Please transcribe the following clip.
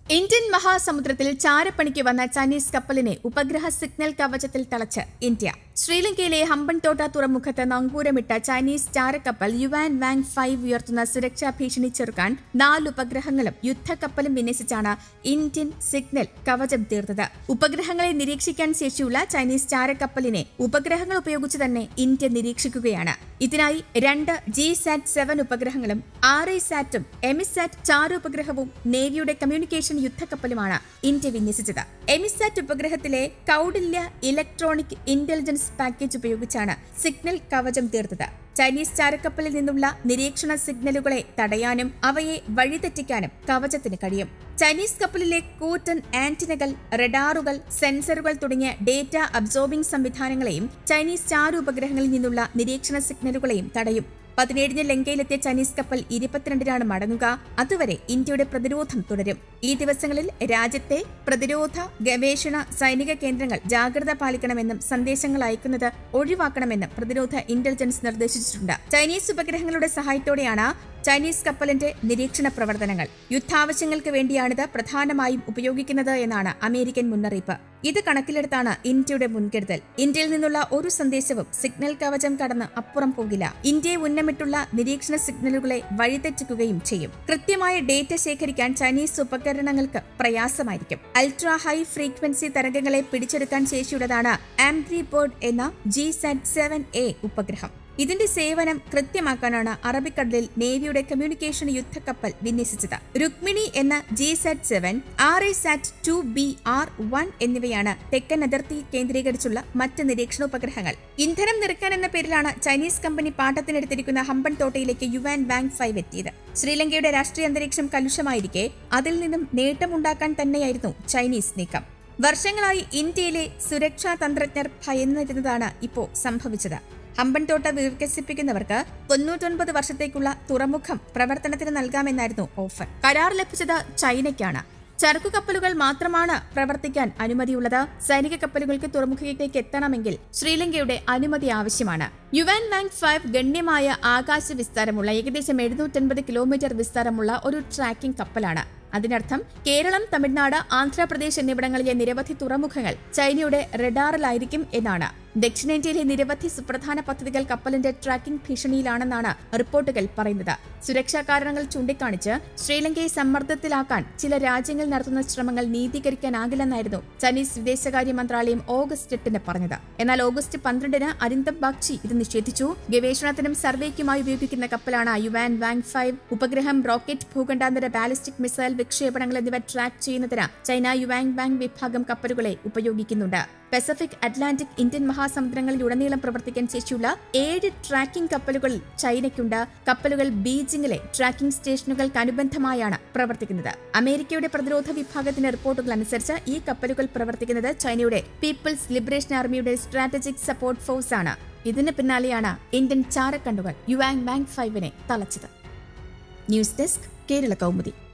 Indian മഹാസമുദ്രത്തിൽ ചാരപ്പണിക്ക് വന്ന Chinese കപ്പലിനെ ഉപഗ്രഹ signal കവചത്തിൽ തളച്ച് India ശ്രീലങ്കയിലെ ഹമ്പൻതോട്ട തുറമുഖത്ത് നങ്കൂരമിട്ട ചൈനീസ് ചാരക്കപ്പൽ യുവാൻ വാങ് ഫൈവ് ഉയർത്തുന്ന സുരക്ഷാ ഭീഷണി ചെറുക്കാൻ നാല് ഉപഗ്രഹങ്ങളും യുദ്ധക്കപ്പലും വിന്യസിച്ചാണ് ഇന്ത്യൻ സിഗ്നൽ കവചം തീർത്തത് ഉപഗ്രഹങ്ങളെ നിരീക്ഷിക്കാൻ ശേഷിയുള്ള ചൈനീസ് ചാരക്കപ്പലിനെ ഉപഗ്രഹങ്ങൾ ഉപയോഗിച്ച് തന്നെ ഇന്ത്യ നിരീക്ഷിക്കുകയാണ് ഇതിനായി രണ്ട് ജി സാറ്റ് സെവൻ ഉപഗ്രഹങ്ങളും ആർ ഐ സാറ്റും എമിസാറ്റ് ചാറ് ഉപഗ്രഹവും നേവിയുടെ കമ്മ്യൂണിക്കേഷൻ യുദ്ധക്കപ്പലുമാണ് ഇന്ത്യ വിന്യസിച്ചത് എമിസാറ്റ് ഉപഗ്രഹത്തിലെ കൗഡില്യ ഇലക്ട്രോണിക് ഇന്റലിജൻസ് പാക്കേജ് ഉപയോഗിച്ചാണ് സിഗ്നൽ കവചം തീർത്തത് ചൈനീസ് ചാരക്കപ്പലിൽ നിന്നുള്ള നിരീക്ഷണ സിഗ്നലുകളെ തടയാനും അവയെ വഴിതെറ്റിക്കാനും കവചത്തിന് കഴിയും ചൈനീസ് കപ്പലിലെ കൂറ്റൻ ആന്റിനകൾ റഡാറുകൾ സെൻസറുകൾ തുടങ്ങിയ ഡേറ്റ അബ്സോർബിംഗ് സംവിധാനങ്ങളെയും ചൈനീസ് ചാരു ഉപഗ്രഹങ്ങളിൽ നിന്നുള്ള നിരീക്ഷണ സിഗ്നലുകളെയും തടയും പതിനേഴിന് ലങ്കയിലെത്തിയ ചൈനീസ് കപ്പൽ ഇരുപത്തിരണ്ടിനാണ് മടങ്ങുക അതുവരെ ഇന്ത്യയുടെ പ്രതിരോധം തുടരും ഈ ദിവസങ്ങളിൽ രാജ്യത്തെ പ്രതിരോധ ഗവേഷണ സൈനിക കേന്ദ്രങ്ങൾ ജാഗ്രത പാലിക്കണമെന്നും സന്ദേശങ്ങൾ അയക്കുന്നത് ഒഴിവാക്കണമെന്നും പ്രതിരോധ ഇന്റലിജൻസ് നിർദ്ദേശിച്ചിട്ടുണ്ട് ചൈനീസ് ഉപഗ്രഹങ്ങളുടെ സഹായത്തോടെയാണ് ചൈനീസ് കപ്പലിന്റെ നിരീക്ഷണ പ്രവർത്തനങ്ങൾ യുദ്ധാവശ്യങ്ങൾക്ക് വേണ്ടിയാണിത് പ്രധാനമായും ഉപയോഗിക്കുന്നത് എന്നാണ് അമേരിക്കൻ മുന്നറിയിപ്പ് ഇത് കണക്കിലെടുത്താണ് ഇന്ത്യയുടെ മുൻകരുതൽ ഇന്ത്യയിൽ നിന്നുള്ള ഒരു സന്ദേശവും സിഗ്നൽ കവചം കടന്ന് അപ്പുറം പോകില്ല ഇന്ത്യയെ ഉന്നമിട്ടുള്ള നിരീക്ഷണ സിഗ്നലുകളെ വഴിതെറ്റിക്കുകയും ചെയ്യും കൃത്യമായ ഡേറ്റ ശേഖരിക്കാൻ ചൈനീസ് ഉപകരണങ്ങൾക്ക് പ്രയാസമായിരിക്കും അൾട്രാ ഹൈ ഫ്രീക്വൻസി തരംഗങ്ങളെ പിടിച്ചെടുക്കാൻ ശേഷിയുള്ളതാണ് ആംഗ്രി ബോർഡ് എന്ന ജി സാറ്റ് സെവൻ എ ഉപഗ്രഹം ഇതിന്റെ സേവനം കൃത്യമാക്കാനാണ് അറബിക്കടലിൽ നേവിയുടെ കമ്മ്യൂണിക്കേഷൻ യുദ്ധക്കപ്പൽ വിന്യസിച്ചത് രുക്മിണി എന്ന GSAT seven RISAT two B R one എന്നിവയാണ് തെക്കൻ അതിർത്തി കേന്ദ്രീകരിച്ചുള്ള മറ്റ് നിരീക്ഷണ ഉപഗ്രഹങ്ങൾ ഇന്ധനം നിറയ്ക്കാൻ എന്ന പേരിലാണ് ചൈനീസ് കമ്പനി പാട്ടത്തിനെടുത്തിരിക്കുന്ന ഹമ്പൻ തോട്ടയിലേക്ക് യുവാൻ ബാങ്ക് ഫൈവ് എത്തിയത് ശ്രീലങ്കയുടെ രാഷ്ട്രീയ അന്തരീക്ഷം കലുഷമായിരിക്കെ അതിൽ നിന്നും നേട്ടമുണ്ടാക്കാൻ തന്നെയായിരുന്നു ചൈനീസ് നീക്കം വർഷങ്ങളായി ഇന്ത്യയിലെ സുരക്ഷാ തന്ത്രജ്ഞർ ഭയന്നിരുന്നതാണ് ഇപ്പോൾ സംഭവിച്ചത് ഹമ്പൻതോട്ട വികസിപ്പിക്കുന്നവർക്ക് തൊണ്ണൂറ്റൊൻപത് വർഷത്തേക്കുള്ള തുറമുഖം പ്രവർത്തനത്തിന് നൽകാമെന്നായിരുന്നു ഓഫർ കരാർ ലഭിച്ചത് ചൈനയ്ക്കാണ് ചരക്കു കപ്പലുകൾ മാത്രമാണ് പ്രവർത്തിക്കാൻ അനുമതിയുള്ളത് സൈനിക കപ്പലുകൾക്ക് തുറമുഖത്തേക്ക് എത്തണമെങ്കിൽ ശ്രീലങ്കയുടെ അനുമതി ആവശ്യമാണ് യുവാൻ വാങ് ഫൈവ് ഗണ്യമായ ആകാശ വിസ്താരമുള്ള ഏകദേശം എഴുന്നൂറ്റൻപത് കിലോമീറ്റർ വിസ്താരമുള്ള ഒരു ട്രാക്കിംഗ് കപ്പലാണ് അതിനർത്ഥം കേരളം തമിഴ്നാട് ആന്ധ്രാപ്രദേശ് എന്നിവിടങ്ങളിലെ നിരവധി തുറമുഖങ്ങൾ ചൈനയുടെ റഡാറിലായിരിക്കും എന്നാണ് ദക്ഷിണേന്ത്യയിലെ നിരവധി സുപ്രധാന പദ്ധതികൾ കപ്പലിന്റെ ട്രാക്കിംഗ് ഭീഷണിയിലാണെന്നാണ് റിപ്പോർട്ടുകൾ പറയുന്നത് സുരക്ഷാ കാരണങ്ങൾ ചൂണ്ടിക്കാണിച്ച് ശ്രീലങ്കയെ സമ്മർദ്ദത്തിലാക്കാൻ ചില രാജ്യങ്ങൾ നടത്തുന്ന ശ്രമങ്ങൾ നീതീകരിക്കാനാകില്ലെന്നായിരുന്നു ചൈനീസ് വിദേശകാര്യ മന്ത്രാലയം ഓഗസ്റ്റ് എട്ടിന് പറഞ്ഞത് എന്നാൽ ഓഗസ്റ്റ് പന്ത്രണ്ടിന് അരിന്തം ബാഗ്ചി ഇത് നിഷേധിച്ചു ഗവേഷണത്തിനും സർവേക്കുമായി ഉപയോഗിക്കുന്ന കപ്പലാണ് യുവാൻ വാങ് ഫൈവ് ഉപഗ്രഹം റോക്കറ്റ് ഭൂഖണ്ഡാന്തര ബാലിസ്റ്റിക് മിസൈൽ വിക്ഷേപണങ്ങൾ എന്നിവ ട്രാക്ക് ചെയ്യുന്നതിന് ചൈന യുവാങ് ബാങ് വിഭാഗം കപ്പലുകളെ ഉപയോഗിക്കുന്നുണ്ട് പസഫിക് അറ്റ്ലാന്റിക് ഇന്ത്യൻ മഹാസമുദ്രങ്ങളിലുടനീളം പ്രവർത്തിക്കാൻ ശേഷിയുള്ള ഏഴ് ട്രാക്കിംഗ് കപ്പലുകൾ ചൈനയ്ക്കുണ്ട് കപ്പലുകൾ ബീജിംഗിലെ ട്രാക്കിംഗ് സ്റ്റേഷനുകൾക്ക് അനുബന്ധമായാണ് പ്രവർത്തിക്കുന്നത് അമേരിക്കയുടെ പ്രതിരോധ വിഭാഗത്തിന്റെ റിപ്പോർട്ടുകൾ അനുസരിച്ച് ഈ കപ്പലുകൾ പ്രവർത്തിക്കുന്നത് ചൈനയുടെ പീപ്പിൾസ് ലിബറേഷൻ ആർമിയുടെ സ്ട്രാറ്റജിക് സപ്പോർട്ട് ഫോഴ്സ് ആണ് ഇതിന് പിന്നാലെയാണ് ഇന്ത്യൻ ചാരക്കണ്ടുകൾ യുവാങ് ബാങ്ക് ഫൈവിനെ തളച്ചത് ന്യൂസ് ഡെസ്ക് കേരള കൗമുദി